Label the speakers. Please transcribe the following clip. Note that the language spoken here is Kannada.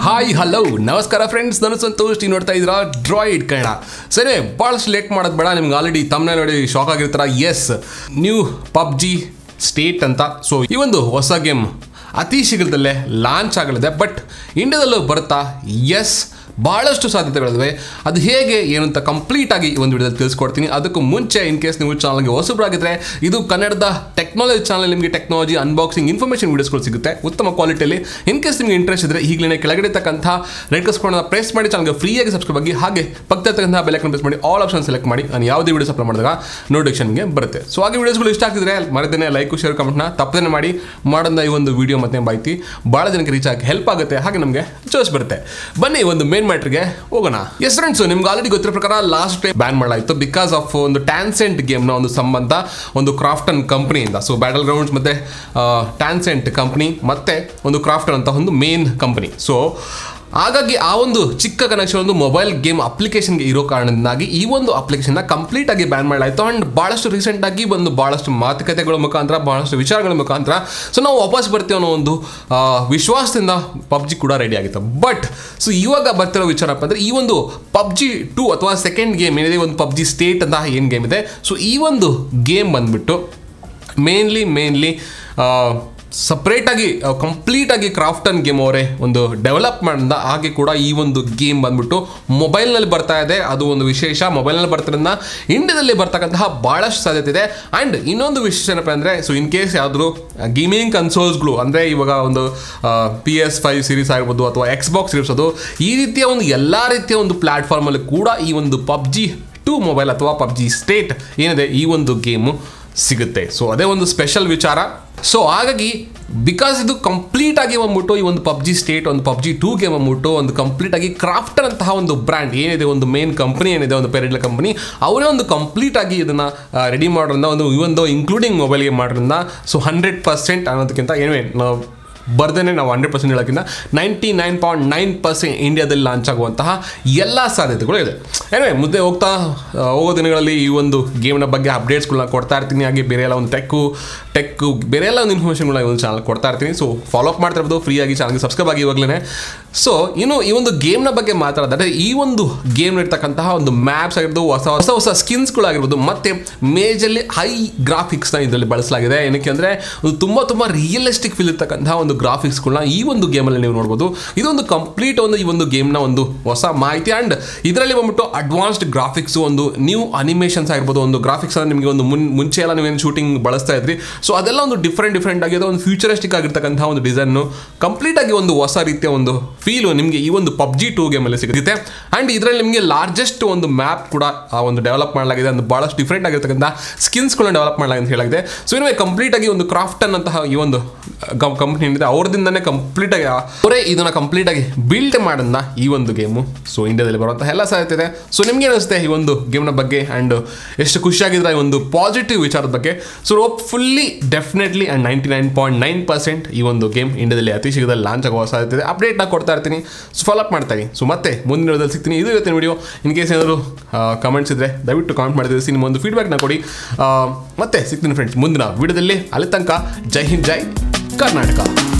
Speaker 1: ಹಾಯ್ ಹಲೋ ನಮಸ್ಕಾರ ಫ್ರೆಂಡ್ಸ್ ನಾನು ಸಂತೋಷ್ ನೀವು ನೋಡ್ತಾ ಇದ್ದೀರಾ ಡ್ರಾಯ್ಡ್ ಕನ್ನಡ ಸರಿ ಭಾಳಷ್ಟು ಲೇಟ್ ಮಾಡೋದು ಬೇಡ ನಿಮ್ಗೆ ಆಲ್ರೆಡಿ ತಮ್ಮನೆ ನೋಡಿ ಶಾಕ್ ಆಗಿರ್ತಾರ ಎಸ್ ನ್ಯೂ ಪಬ್ಜಿ ಸ್ಟೇಟ್ ಅಂತ ಸೊ ಈ ಒಂದು ಹೊಸ ಗೇಮ್ ಅತಿ ಶೀಘ್ರದಲ್ಲೇ ಲಾಂಚ್ ಆಗಲಿದೆ ಬಟ್ ಇಂಡಿಯಾದಲ್ಲೂ ಬರುತ್ತಾ ಎಸ್ ಭಾಳಷ್ಟು ಸಾಧ್ಯತೆಗಳಿವೆ ಅದು ಹೇಗೆ ಏನು ಅಂತ ಕಂಪ್ಲೀಟ್ ಆಗಿ ಈ ಒಂದು ವಿಡಿಯೋದಲ್ಲಿ ತಿಳಿಸ್ಕೊಡ್ತೀನಿ ಅದಕ್ಕೂ ಮುಂಚೆ ಇನ್ ಕೇಸ್ ನೀವು ಚಾನಲ್ಗೆ ಹೊಸಬರಾಗಿದ್ದರೆ ಇದು ಕನ್ನಡದ ಟೆಕ್ನಾಲಜಿ ಚಾನಲ್ ನಿಮಗೆ ಟೆಕ್ನಾಲಜಿ ಅನ್ಬಾಕ್ಸಿಂಗ್ ಇನ್ಫಾರ್ಮೇಷನ್ ವಿಡಿಯೋಸ್ಗಳು ಸಿಗುತ್ತೆ ಉತ್ತಮ ಕ್ವಾಲಿಟಿಯಲ್ಲಿ ಇನ್ ಕೇಸ್ ನಿಮಗೆ ಇಂಟ್ರೆಸ್ಟ್ ಇದ್ದರೆ ಈಗಲೇ ಕೆಳಗಡೆ ಇರ್ತಕ್ಕಂಥ ರೆಡ್ ಕಸ್ಕೊಂಡು ಪ್ರೆಸ್ ಮಾಡಿ ಚಾನಲ್ಗೆ ಫ್ರೀಯಾಗಿ ಸಬ್ಸ್ಕ್ರೈಬ್ ಆಗಿ ಹಾಗೆ ಪಕ್ಕದ ಇರ್ತಕ್ಕಂಥ ಬೆಲೈಕನ್ ಪ್ರೆಸ್ ಮಾಡಿ ಆಲ್ ಆಪ್ಷನ್ ಸೆಲೆಕ್ಟ್ ಮಾಡಿ ನಾನು ಯಾವುದೇ ವಿಡಿಯೋಸ್ ಅಪ್ಲೋಡ್ ಮಾಡಿದಾಗ ನೋಟಿಫಿಕೇಶನ್ಗೆ ಬರುತ್ತೆ ಸೊ ಹಾಗೆ ವಿಡಿಯೋಸ್ಗಳು ಇಷ್ಟ ಆಗ್ತಿದ್ರೆ ಮರದೇನೆ ಲೈಕ್ ಶೇರ್ ಕಮೆಂಟ್ನ ತಪ್ಪದೇ ಮಾಡಿ ಮಾಡೋದ ಈ ಒಂದು ವಿಡಿಯೋ ಮತ್ತೆ ಮಾಹಿತಿ ಭಾಳ ಜನಕ್ಕೆ ರೀಚ್ ಆಗಿ ಹೆಲ್ಪ್ ಆಗುತ್ತೆ ಹಾಗೆ ನಮಗೆ ಜೋಶ್ ಬರುತ್ತೆ ಬನ್ನಿ ಒಂದು ಮೇನ್ ಮ್ಯಾಟ್ರಿಗೆ ಹೋಗೋಣ ಎಸ್ ಫ್ರೆಂಡ್ಸ್ ನಿಮ್ಗೆ ಆಲ್ರೆಡಿ ಗೊತ್ತಿರೋ ಪ್ರಕಾರ ಲಾಸ್ಟ್ ಟೈಮ್ ಬ್ಯಾನ್ ಮಾಡಲಾಯಿತು ಬಿಕಾಸ್ ಆಫ್ ಒಂದು ಟ್ಯಾನ್ಸೆಂಟ್ ಗೇಮ್ನ ಒಂದು ಸಂಬಂಧ ಒಂದು ಕ್ರಾಫ್ಟನ್ ಕಂಪ್ನಿಯಿಂದ ಸೊ ಬ್ಯಾಟಲ್ ಗ್ರೌಂಡ್ಸ್ ಮತ್ತೆ ಟ್ಯಾನ್ಸೆಂಟ್ ಕಂಪ್ನಿ ಮತ್ತೆ ಒಂದು ಕ್ರಾಫ್ಟನ್ ಅಂತ ಒಂದು ಮೇನ್ ಕಂಪ್ನಿ ಸೊ ಹಾಗಾಗಿ ಆ ಒಂದು ಚಿಕ್ಕ ಕನೆಕ್ಷನ್ ಒಂದು ಮೊಬೈಲ್ ಗೇಮ್ ಅಪ್ಲಿಕೇಶನ್ಗೆ ಇರೋ ಕಾರಣದಿಂದಾಗಿ ಈ ಒಂದು ಅಪ್ಲಿಕೇಶನ್ನ ಕಂಪ್ಲೀಟ್ ಆಗಿ ಬ್ಯಾನ್ ಮಾಡಲಾಯಿತು ಆ್ಯಂಡ್ ಭಾಳಷ್ಟು ರೀಸೆಂಟ್ ಆಗಿ ಬಂದು ಭಾಳಷ್ಟು ಮಾತುಕತೆಗಳ ಮುಖಾಂತರ ಭಾಳಷ್ಟು ವಿಚಾರಗಳ ಮುಖಾಂತರ ಸೊ ನಾವು ವಾಪಸ್ ಬರ್ತೀವಿ ಅನ್ನೋ ಒಂದು ಆ, ವಿಶ್ವಾಸದಿಂದ ಪಬ್ಜಿ ಕೂಡ ರೆಡಿ ಆಗಿತ್ತು ಬಟ್ ಸೊ ಇವಾಗ ಬರ್ತಿರೋ ವಿಚಾರಪ್ಪ ಅಂದರೆ ಈ ಒಂದು ಪಬ್ಜಿ ಟೂ ಅಥವಾ ಸೆಕೆಂಡ್ ಗೇಮ್ ಏನಿದೆ ಒಂದು ಪಬ್ಜಿ ಸ್ಟೇಟ್ ಅಂತ ಏನು ಗೇಮ್ ಇದೆ ಸೊ ಈ ಒಂದು ಗೇಮ್ ಬಂದ್ಬಿಟ್ಟು ಮೇನ್ಲಿ ಮೇನ್ಲಿ ಸಪ್ರೇಟಾಗಿ ಕಂಪ್ಲೀಟಾಗಿ ಕ್ರಾಫ್ಟನ್ ಗೇಮ್ ಅವರೇ ಒಂದು ಡೆವಲಪ್ ಮಾಡಿದ ಹಾಗೆ ಕೂಡ ಈ ಒಂದು ಗೇಮ್ ಬಂದ್ಬಿಟ್ಟು ಮೊಬೈಲ್ನಲ್ಲಿ ಬರ್ತಾ ಇದೆ ಅದು ಒಂದು ವಿಶೇಷ ಮೊಬೈಲ್ನಲ್ಲಿ ಬರ್ತಿರೋದ್ರಿಂದ ಇಂಡಿಯಾದಲ್ಲಿ ಬರ್ತಕ್ಕಂತಹ ಭಾಳಷ್ಟು ಸಾಧ್ಯತೆ ಇದೆ ಆ್ಯಂಡ್ ಇನ್ನೊಂದು ವಿಶೇಷ ಏನಪ್ಪ ಅಂದರೆ ಸೊ ಇನ್ ಕೇಸ್ ಯಾವ್ದಾದ್ರು ಗೇಮಿಂಗ್ ಕನ್ಸೋಲ್ಸ್ಗಳು ಅಂದರೆ ಇವಾಗ ಒಂದು ಪಿ ಎಸ್ ಫೈವ್ ಸೀರೀಸ್ ಆಗಿರ್ಬೋದು ಅಥವಾ ಎಕ್ಸ್ ಬಾಕ್ಸ್ ಇರ್ಬೋದು ಈ ರೀತಿಯ ಒಂದು ಎಲ್ಲ ರೀತಿಯ ಒಂದು ಪ್ಲ್ಯಾಟ್ಫಾರ್ಮಲ್ಲಿ ಕೂಡ ಈ ಒಂದು ಪಬ್ಜಿ ಟೂ ಮೊಬೈಲ್ ಅಥವಾ ಪಬ್ಜಿ ಸ್ಟೇಟ್ ಏನಿದೆ ಈ ಒಂದು ಗೇಮು ಸಿಗುತ್ತೆ ಸೊ ಅದೇ ಒಂದು ಸ್ಪೆಷಲ್ ವಿಚಾರ ಸೊ ಹಾಗಾಗಿ ಬಿಕಾಸ್ ಇದು ಕಂಪ್ಲೀಟ್ ಆಗಿ ಬಂದ್ಬಿಟ್ಟು ಈ ಒಂದು ಪಬ್ಜಿ ಸ್ಟೇಟ್ ಒಂದು ಪಬ್ಜಿ ಟೂ ಗೇಮ್ ಬಂದ್ಬಿಟ್ಟು ಒಂದು ಕಂಪ್ಲೀಟ್ ಆಗಿ ಕ್ರಾಫ್ಟರ್ ಅಂತಹ ಒಂದು ಬ್ರ್ಯಾಂಡ್ ಏನಿದೆ ಒಂದು ಮೇನ್ ಕಂಪನಿ ಏನಿದೆ ಒಂದು ಪೇರೆಂಟ್ ಕಂಪನಿ ಅವರೇ ಒಂದು ಕಂಪ್ಲೀಟ್ ಆಗಿ ಇದನ್ನ ರೆಡಿ ಮಾಡೋದ್ರಿಂದ ಒಂದು ಇವೊಂದು ಇನ್ಕ್ಲೂಡಿಂಗ್ ಮೊಬೈಲ್ ಗೇಮ್ ಮಾಡೋದ್ರಿಂದ ಸೊ ಹಂಡ್ರೆಡ್ ಪರ್ಸೆಂಟ್ ಅನ್ನೋದಕ್ಕಿಂತ ಏನೇ ನಾವು ಬರ್ದೇನೆ ನಾವು ಹಂಡ್ರೆಡ್ ಪರ್ಸೆಂಟ್ ಹೇಳೋಕ್ಕಿಂತ ninety nine point nine percent ಇಂಡಿಯಾದಲ್ಲಿ ಲಾಂಚ್ ಆಗುವಂತಹ ಎಲ್ಲ ಸಾಧ್ಯತೆಗಳು ಇದೆ ಏನೇ ಮುಂದೆ ಹೋಗ್ತಾ ಆ, ಹೋಗೋ ದಿನಗಳಲ್ಲಿ ಈ ಒಂದು ಗೇಮ್ನ ಬಗ್ಗೆ ಅಪ್ಡೇಟ್ಸ್ಗಳನ್ನ ಕೊಡ್ತಾ ಇರ್ತೀನಿ ಹಾಗೆ ಬೇರೆ ಎಲ್ಲ ಒಂದು ಟೆಕ್ಕು ಟೆಕ್ಕು ಬೇರೆ ಎಲ್ಲ ಒಂದು ಇನ್ಫಾರ್ಮೇಷನ್ಗಳನ್ನ ಈ ಒಂದು ಚಾನಲ್ ಕೊಡ್ತಾ ಇರ್ತೀನಿ ಸೊ ಫಾಲೋ ಅಪ್ ಮಾಡ್ತಾ ಇರ್ಬೋದು ಫ್ರೀಯಾಗಿ ಚಾನಲ್ಗೆ ಸಬ್ಸ್ಕ್ರೈಬ್ ಆಗಿ ಇವಾಗಲೇ ಸೊ ಇನ್ನು ಈ ಒಂದು ಗೇಮ್ನ ಬಗ್ಗೆ ಮಾತಾಡೋದಾದ್ರೆ ಈ ಒಂದು ಗೇಮ್ ಇರ್ತಕ್ಕಂತಹ ಒಂದು ಮ್ಯಾಪ್ಸ್ ಆಗಿರ್ಬೋದು ಹೊಸ ಹೊಸ ಹೊಸ ಸ್ಕಿನ್ಸ್ಗಳಾಗಿರ್ಬೋದು ಮತ್ತೆ ಮೇಜಲ್ಲಿ ಹೈ ಗ್ರಾಫಿಕ್ಸ್ನ ಇದರಲ್ಲಿ ಬಳಸಲಾಗಿದೆ ಏನಕ್ಕೆ ಅಂದರೆ ಒಂದು ತುಂಬ ತುಂಬ ರಿಯಲಿಸ್ಟಿಕ್ ಫೀಲ್ ಇರ್ತಕ್ಕಂತಹ ಒಂದು ಗ್ರಾಫಿಕ್ಸ್ಗಳನ್ನ ಈ ಒಂದು ಗೇಮಲ್ಲಿ ನೀವು ನೋಡ್ಬೋದು ಇದೊಂದು ಕಂಪ್ಲೀಟ್ ಒಂದು ಈ ಒಂದು ಗೇಮ್ನ ಒಂದು ಹೊಸ ಮಾಹಿತಿ ಆ್ಯಂಡ್ ಇದರಲ್ಲಿ ಬಂದ್ಬಿಟ್ಟು ಅಡ್ವಾನ್ಸ್ಡ್ ಗ್ರಾಫಿಕ್ಸ್ ಒಂದು ನ್ಯೂ ಅನಿಮೇಷನ್ಸ್ ಆಗಿರ್ಬೋದು ಒಂದು ಗ್ರಾಫಿಕ್ಸ್ ನಿಮಗೆ ಒಂದು ಮುನ್ ಮುಂಚೆ ಎಲ್ಲ ನೀವೇನು ಶೂಟಿಂಗ್ ಬಳಸ್ತಾ ಇದ್ರಿ ಸೊ ಅದೆಲ್ಲ ಒಂದು ಡಿಫ್ರೆಂಟ್ ಡಿಫ್ರೆಂಟ್ ಆಗಿದೆ ಒಂದು ಫ್ಯೂಚರಿಸ್ಟಿಕ್ ಆಗಿರ್ತಕ್ಕಂತಹ ಒಂದು ಡಿಸೈನು ಕಂಪ್ಲೀಟ್ ಆಗಿ ಒಂದು ಹೊಸ ರೀತಿಯ ಒಂದು ಫೀಲು ನಿಮಗೆ ಈ ಒಂದು ಪಬ್ಜಿ ಟೂ ಗೇಮಲ್ಲಿ ಸಿಗುತ್ತೆ ಆ್ಯಂಡ್ ಇದರಲ್ಲಿ ನಿಮಗೆ ಲಾರ್ಜೆಸ್ಟ್ ಒಂದು ಮ್ಯಾಪ್ ಕೂಡ ಆ ಒಂದು ಡೆವಲಪ್ ಮಾಡಲಾಗಿದೆ ಒಂದು ಭಾಳಷ್ಟು ಡಿಫ್ರೆಂಟ್ ಆಗಿರ್ತಕ್ಕಂಥ ಸ್ಕಿನ್ಸ್ಗಳನ್ನ ಡೆವಲಪ್ ಮಾಡಲಾಗಿದೆ ಅಂತ ಹೇಳಲಾಗಿದೆ ಸೊ ಇನ್ನು ಕಂಪ್ಲೀಟ್ ಆಗಿ ಒಂದು ಕ್ರಾಫ್ಟನ್ ಅಂತಹ ಈ ಒಂದು ಕಂಪ್ನಿ ಏನಿದೆ ಅವ್ರದಿಂದನೇ ಕಂಪ್ಲೀಟ್ ಆಗಿ ಅವರೇ ಇದನ್ನ ಕಂಪ್ಲೀಟ್ ಆಗಿ ಬಿಲ್ಡ್ ಮಾಡೋದನ್ನ ಈ ಒಂದು ಗೇಮು ಸೊ ಇಂಡಿಯಾದಲ್ಲಿ ಬರುವಂತಹ ಎಲ್ಲ ಸಾಧ್ಯತೆ ಇದೆ ಸೊ ನಿಮ್ಗೆ ಅನಿಸುತ್ತೆ ಈ ಒಂದು ಗೇಮ್ನ ಬಗ್ಗೆ ಆ್ಯಂಡ್ ಎಷ್ಟು ಖುಷಿಯಾಗಿದ್ರೆ ಈ ಒಂದು ಪಾಸಿಟಿವ್ ವಿಚಾರದ ಬಗ್ಗೆ so hopefully definitely and ninety nine point nine percent ಈ ಒಂದು ಗೇಮ್ ಇಂಡಿಯಾದಲ್ಲಿ ಅತಿ ಶೀಘ್ರದಲ್ಲಿ ಲಾಂಚ್ ಆಗುವ ಸಾಧ್ಯತೆ ಇದೆ ಅಪ್ಡೇಟ್ನ ಕೊಡ್ತಾ ಇರ್ತೀನಿ ಸೊ ಫಾಲೋ ಅಪ್ ಮಾಡ್ತಾ ಇದ್ದೀನಿ ಸೊ ಮತ್ತೆ ಮುಂದಿನ ವಿಡಿಯೋದಲ್ಲಿ ಸಿಗ್ತೀನಿ ಇದು ಇವತ್ತಿನ ವಿಡಿಯೋ ಇನ್ ಕೇಸ್ ಏನಾದರೂ ಕಮೆಂಟ್ಸ್ ಇದ್ದರೆ ದಯವಿಟ್ಟು ಕಾಮೆಂಟ್ ಮಾಡಿ ತಿಳಿಸಿ ನಿಮ್ಮ ಒಂದು ಫೀಡ್ಬ್ಯಾಕ್ನ ಕೊಡಿ ಆ, ಮತ್ತೆ ಸಿಗ್ತೀನಿ ಫ್ರೆಂಡ್ಸ್ ಮುಂದಿನ ವಿಡಿಯೋದಲ್ಲಿ ಅಲ್ಲಿ ತನಕ ಜೈ ಹಿಂದ್ ಜೈ ಕರ್ನಾಟಕ